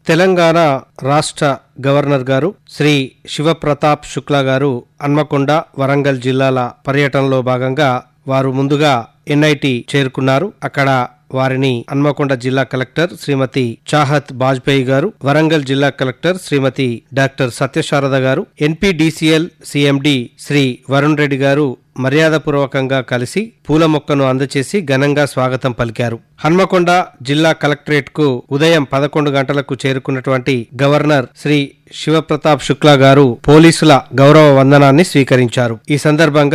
తెలంగాణ రాష్ట్ర గవర్నర్ గారు శ్రీ శివప్రతాప్ శుక్లా గారు హన్మకొండ వరంగల్ జిల్లాల పర్యటనలో భాగంగా వారు ముందుగా ఎన్ఐటి చేరుకున్నారు అక్కడ వారిని హన్మకొండ జిల్లా కలెక్టర్ శ్రీమతి చాహత్ బాజ్పేయి గారు వరంగల్ జిల్లా కలెక్టర్ శ్రీమతి doctor Satyasarada garu NPDCL CMD Shri Varun Reddy garu మర్యాదపూర్వకంగా కలిసి పూల మొక్కను అందచేసి ఘనంగా స్వాగతం పలికారు హన్మకొండ జిల్లా కలెక్టరేట్ కు ఉదయం పదకొండు గంటలకు చేరుకున్నటువంటి గవర్నర్ శ్రీ శివప్రతాప్ శుక్లా గారు పోలీసుల గౌరవ వందనాన్ని స్వీకరించారు ఈ సందర్భంగా